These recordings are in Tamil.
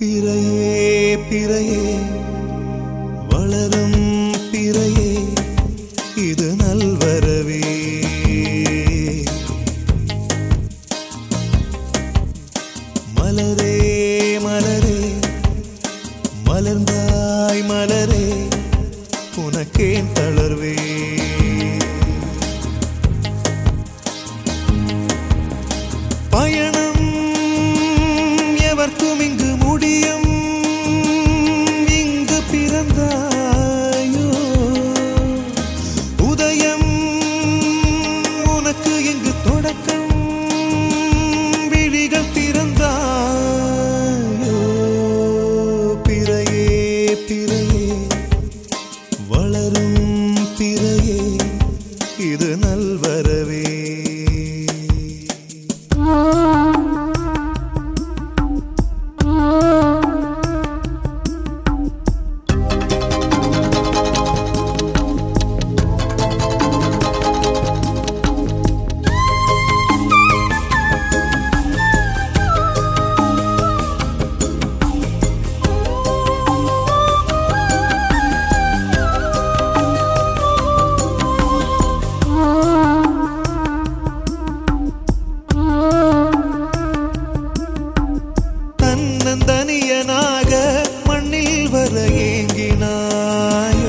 பிறையே பிறையே வளரும் பிறையே இது நல்வரவே மலரே மலரே மலர்ந்தாய் மலரே உனக்கேன் தளர்வே பயணம் எவர்க்கும் இங்கு முடியும் இங்கு பிறந்தாயோ உதயம் உனக்கு இங்கு தொடக்கம் விழிகள் திறந்தாயோ பிறையே பிறையே வளரும் பிறையே இது நல்வரவே தன்னந்தனியனாக மண்ணில் வர ஏங்கினாயோ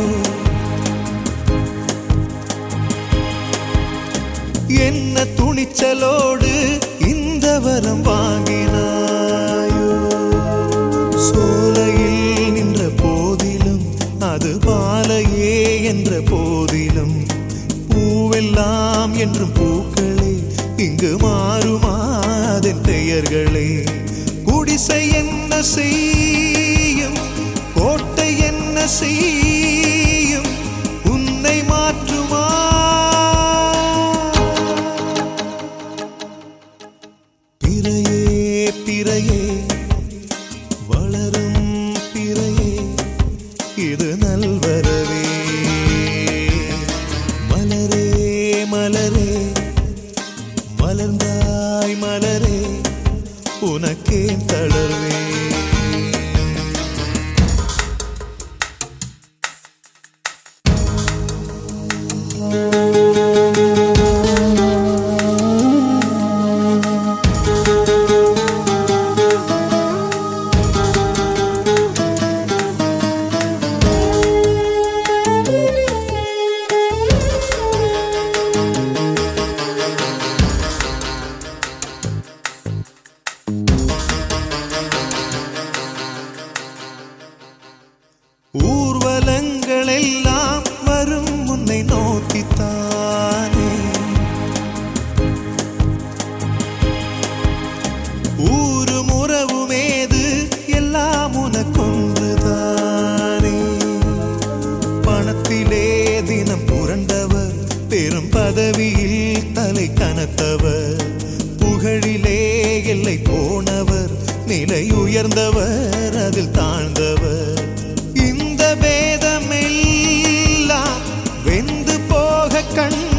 என்ன துணிச்சலோடு இந்த வரம் வாங்கினாயோ சோலையில் நின்ற போதிலும் அது பாலையே என்ற போதிலும் பூவெல்லாம் என்றும் பூக்களே இங்கு மாறுமாதன் பெயர்களே குடிசை என்ன செய்யும் கோட்டை என்ன செய்யும் உன்னை மாற்றுமா பிறையே பிறையே வளரும் பிறையே இது நல்வரவே மலரே மலரே மலர்ந்தாய் மலரே உனக்கே தளர்வே ஊர்வலங்கள் எல்லாம் வரும் உன்னை நோக்கித்தானே ஊரும் உறவுமேது எல்லாம் உனக்கொன்றுதானே பணத்திலே தினம் புரண்டவர் பெரும் பதவியில் தலை கனத்தவர் புகழிலே எல்லை போனவர் நிலை உயர்ந்தவர் அதில் தாழ்ந்தவர் இந்த பேதமெல்லாம் வெந்து போக கண்